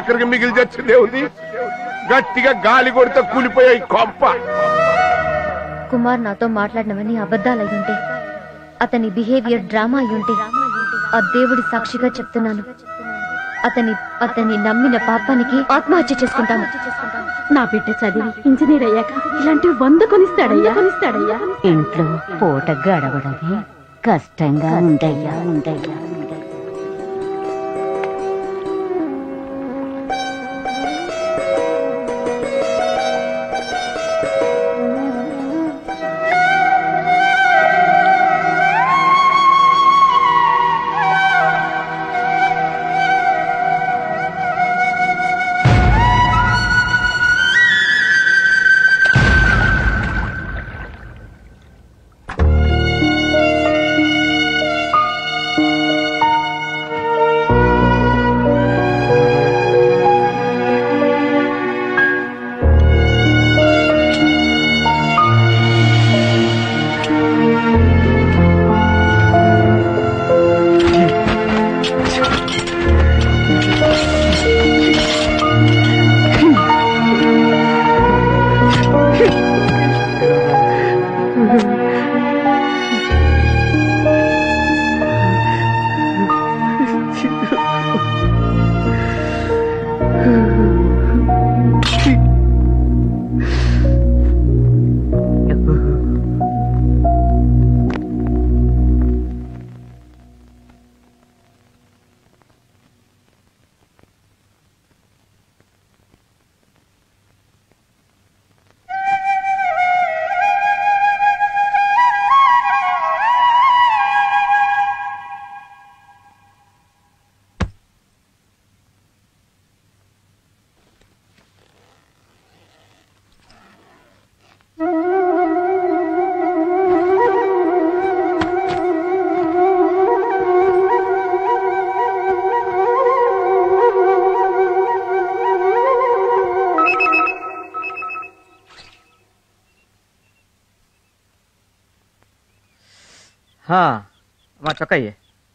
ఆఖరికి మిగిలి చచ్చిందే ఉంది గట్టిగా గాలి కొడితే కూలిపోయాయి కొంప కుమార్ నాతో మాట్లాడినవని అబద్ధాలు అయ్యుంటే అతని బిహేవియర్ డ్రామా అయ్యుంటే ఆ దేవుడి సాక్షిగా చెప్తున్నాను అతని అతని నమ్మిన పాపానికి ఆత్మహత్య చేసుకుంటాను నా బిడ్డ చదివి ఇంజనీర్ అయ్యాక ఇలాంటివి వంద కొనిస్తాడయ్యా కొనిస్తాడయ్యా ఇంట్లో పూట గడవడమే కష్టంగా ఉండయ్యా ఉండయ్యా హా, మా చొక్కయ్యే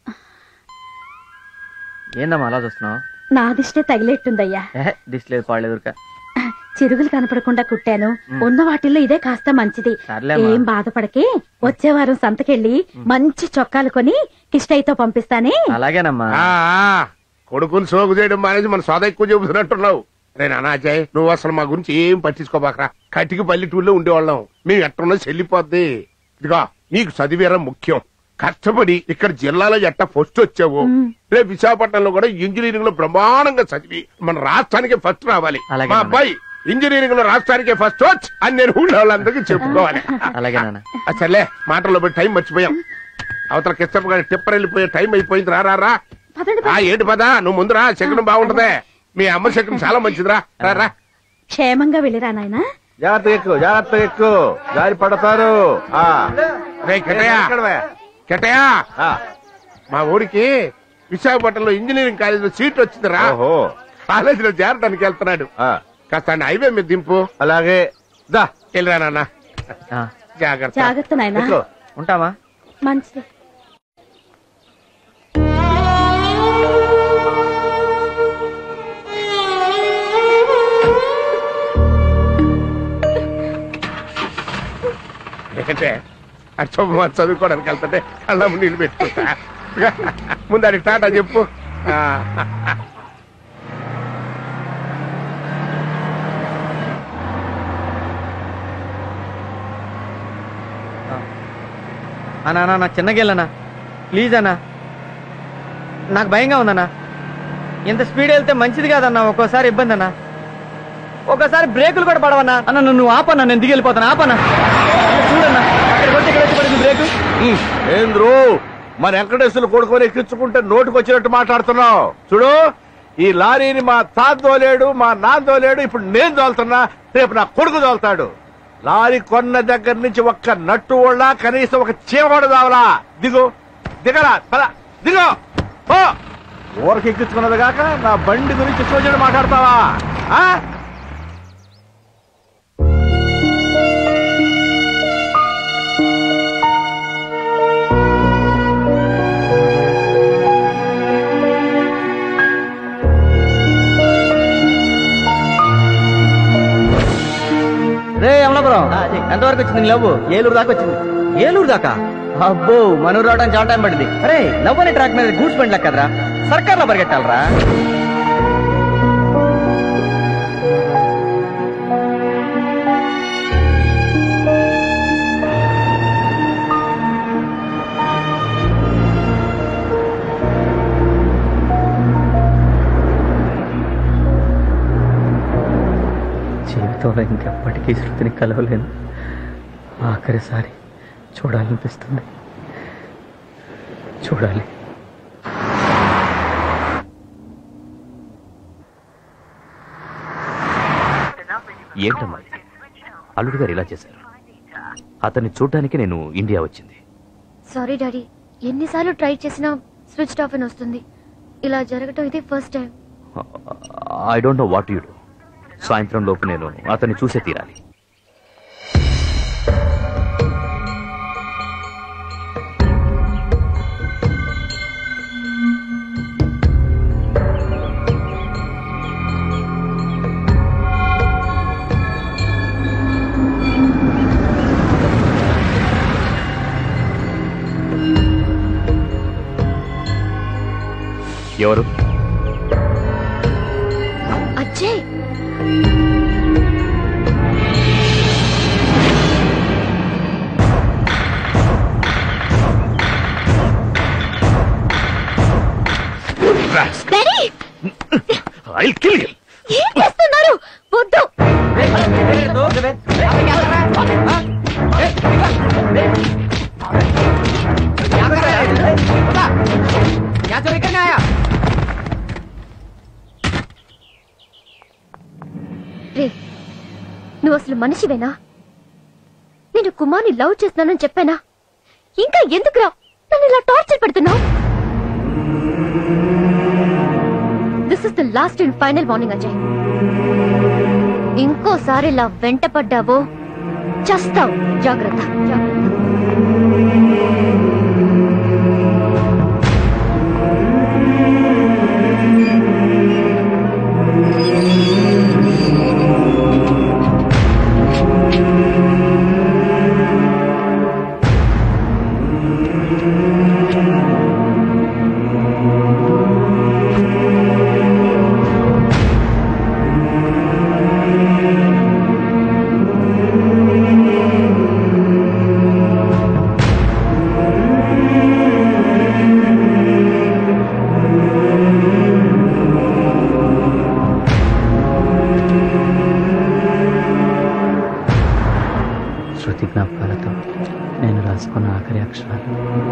ఏందమ్మా అలా చూస్తున్నావు నా దిష్టే తగిలేట్టుందయ్యా ఏ డిస్లేదు పాడలేదు ఊరిక చిరుగులు కనపడకుండా కుట్టాను ఉన్న వాటిల్లో ఇదే కాస్త మంచిది సర్లేమ్మా. ఏం బాధపడకే వచ్చే వారం సంతకెళ్ళి మంచి చొక్కాలు కొని కిష్టయ్యతో పంపిస్తానే అలాగేనమ్మా ఆ ఆ, కొడుకుని సోగు చేయడం మానేసి మన సోద ఎక్కువ చెబుతున్నట్టున్నావు రే నానాజయ్ నువ్వు అసలు మా గురించి ఏం పట్టించుకోబాకరా కటికి పల్లెటూరులో ఉండేవాళ్ళం మేము ఎట్టున్నా చెల్లిపోద్ది ఇదిగో నీకు చదివేరా ముఖ్యం కష్టపడి ఇక్కడ జిల్లాలో ఎట్ట ఫస్ట్ వచ్చావు రేపు విశాఖపట్నంలో కూడా ఇంజనీరింగ్ లో బ్రహ్మాండంగా చదివి మన రాష్ట్రానికి ఫస్ట్ రావాలి అలాగే మా నాన్న. అబ్బాయి ఇంజనీరింగ్ లో రాష్ట్రానికి ఫస్ట్ వచ్చి అని నేను ఊళ్ళో వాళ్ళందరికీ చెప్పుకోవాలి అలాగే నాన్న ఆ సర్లే మాటల్లో పోయి టైం మర్చిపోయాం అవతల కిష్టప్ప గారి టిప్పర్ వెళ్ళిపోయే టైం అయిపోయింది రా రా రా పదండి ఆ ఏంటి పదా నువ్వు ముందురా శకునం బాగుంటదే మీ అమ్మ శకునం చాలా మంచిదిరా రా రా క్షేమంగా వెళ్ళిరా నాయనా జాగ్రత్త ఎక్కు జాగ్రత్త ఎక్కు జారి పడతారు ఆ. రే కెటయా ఎక్కడవే? కెటయా ఆ. మా ఊరికి విశాఖపట్నంలో ఇంజనీరింగ్ కాలేజీలో సీట్ వచ్చిందిరా ఓహో కాలేజీలో చేరడానికి వెళ్తున్నాడు ఆ. కాస్త ఆయన హైవే మీద దింపు అలాగే దా వెళ్ళరా నాన్న ఆ, జాగ్రత్త జాగ్రత్త నాయనా ఎక్కు. ఉంటామా మంచిది ఏంటంటే అది శుభమా చదువుకోవడానికి వెళ్తుంటే కళ్ళము నీళ్ళు పెట్టుకుంటా ముందు అది టాటా చెప్పు ఆ. అన్నా అన్నా, నాకు చిన్నగా వెళ్ళనా ప్లీజ్ అన్నా నాకు భయంగా ఉందన్నా ఇంత స్పీడ్ వెళ్తే మంచిది కాదన్నా ఒక్కోసారి ఇబ్బంది అన్నా ఒక్కోసారి బ్రేకులు కూడా పడవన్నా అన్న నువ్వు- నువ్వు ఆపన్నా నేను దిగి వెళ్ళిపోతాను ఆపన్నా ఇక్కడ చూడన్నా అక్కడికి వచ్చి ఇక్కడ వచ్చి పడింది బ్రేకు ఉమ్, ఏంద్రు మన వెంకటేశ్వరులు కొడుకొని ఎక్కించుకుంటే నోటికి వచ్చినట్టు మాట్లాడుతున్నావు చూడు ఈ లారీని మా తాత దోలేడు మా నాన్న దోలేడు ఇప్పుడు నేను దోలుతున్నా రేపు నా కొడుకు దోలుతాడు లారీ కొన్న దగ్గర నుంచి ఒక్క నట్టు వాళ్ళ కనీసం ఒక చీమవాడు దావలా దిగు దిగరా పద దిగు ఓ ఊరికి ఎక్కించుకున్నది కాక నా బండి గురించి సోజన మాట్లాడతావా ఆ గుర్రం ఎంతవరకు వచ్చింది లవ్ ఏలూరు దాకా వచ్చింది ఏలూరు దాకా అబ్బో మనూరు రావడానికి చాలా టైం పడింది అరే లవ్ అనే ట్రాక్ మీద గూడ్స్ బండి కదరా సర్కార్లో పరిగెట్టాలరా జీవితంలో ఇంకెప్పటికీ శృతిని కలవలేను ఆఖరిసారి చూడాలనిపిస్తుంది చూడాలి ఏంటమ్మా ఇది? అల్లుడు గారు ఇలా చేశారు అతన్ని చూడ్డానికి నేను ఇండియా వచ్చింది సారీ డాడీ ఎన్నిసార్లు ట్రై చేసినా స్విచ్ ఆఫ్ అని వస్తుంది ఇలా జరగటం ఇదే first time I don't know what you do సాయంత్రం లోపు నేను అతన్ని చూసే తీరాలి ఎవరు Ajay daddy I kill you ఏం చేస్తున్నారు వద్దు రే నువ్వు అసలు మనిషివేనా నేను కుమార్ని లవ్ చేస్తున్నానని చెప్పానా ఇంకా ఎందుకురా నన్ను ఇలా టార్చర్ పెడుతున్నావు this is the last and final warning Ajay ఇంకోసారి ఇలా వెంట పడ్డావో చస్తావు జాగ్రత్త జాగ్రత్త శృతి జ్ఞాపకాలతో నేను రాసుకున్న ఆఖరి అక్షరాలు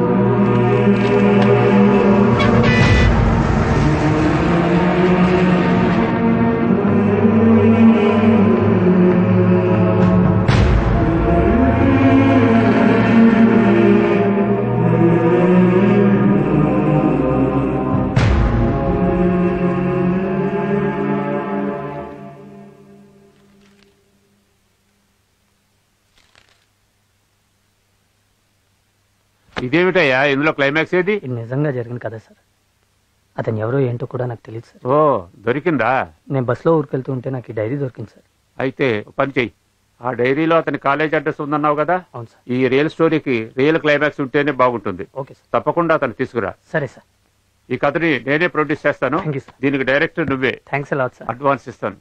ఇదేమిటయ్యా ఇందులో క్లైమాక్స్ ఏది ఇది నిజంగా జరిగింది కదా సార్ అతను ఎవరో ఏంటో కూడా నాకు తెలియదు సార్ ఓ దొరికిందా నేను బస్సులో ఊరికెళ్తూ ఉంటే నాకు ఈ డైరీ దొరికింది సార్ అయితే ఓ పని చెయ్యి ఆ డైరీలో అతని కాలేజ్ అడ్రస్ ఉందన్నావు కదా అవును సార్ ఈ రియల్ స్టోరీకి రియల్ క్లైమాక్స్ ఉంటేనే బాగుంటుంది ఓకే సార్ తప్పకుండా అతను తీసుకురా సరే సార్ ఈ కథని నేనే ప్రొడ్యూస్ చేస్తాను Thank you, sir. దీనికి డైరెక్టర్ నువ్వే థ్యాంక్స్ అలాట్ సార్ అడ్వాన్స్ ఇస్తాను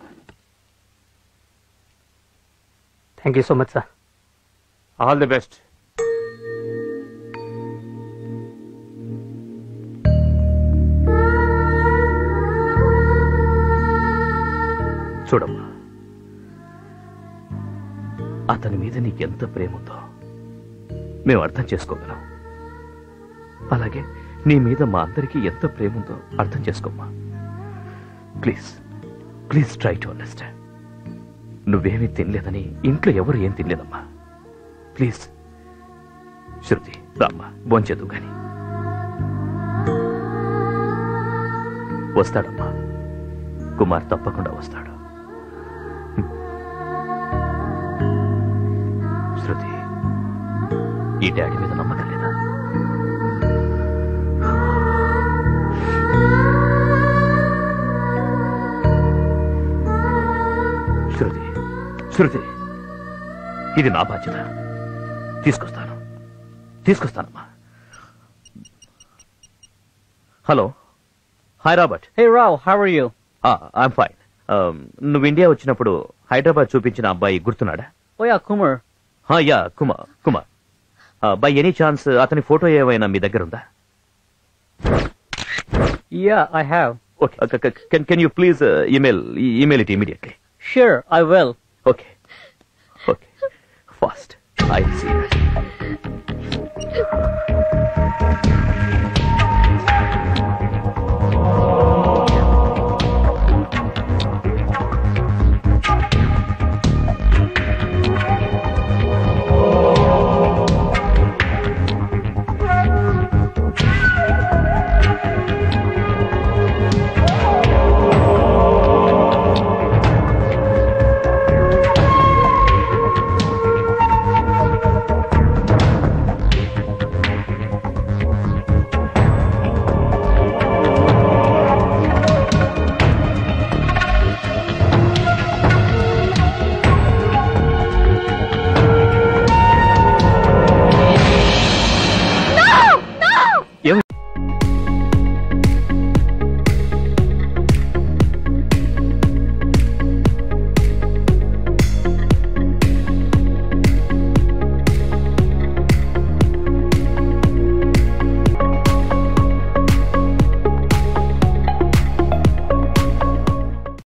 thank you so much sir all the best చూడమ్మా అతని మీద నీకు ఎంత ప్రేమ ఉందో మేము అర్థం చేసుకోగలం అలాగే నీ మీద మా అందరికీ ఎంత ప్రేమ ఉందో అర్థం చేసుకోమ్మా please please try to understand నువ్వేమీ తినలేదని ఇంట్లో ఎవరు ఏం తినలేదమ్మా ప్లీజ్ శృతి రామ్మా భోంచేదు కానీ వస్తాడమ్మా కుమార్ తప్పకుండా వస్తాడు శృతి ఈ డాడీ మీద నమ్మకం లేదా శృతి శృతి ఇది నా బాధ్యత తీసుకొస్తాను తీసుకొస్తానమ్మా hello hi Robert hey Rao how are you I'm fine నువ్వు ఇండియా వచ్చినప్పుడు హైదరాబాద్ చూపించిన అబ్బాయి గుర్తున్నాడా oh yeah Kumar yeah Kumar Kumar by any chance అతని ఫోటో ఏమైనా మీ దగ్గర ఉందా yeah I have okay can can you please email email it immediately sure I will okay okay fast I see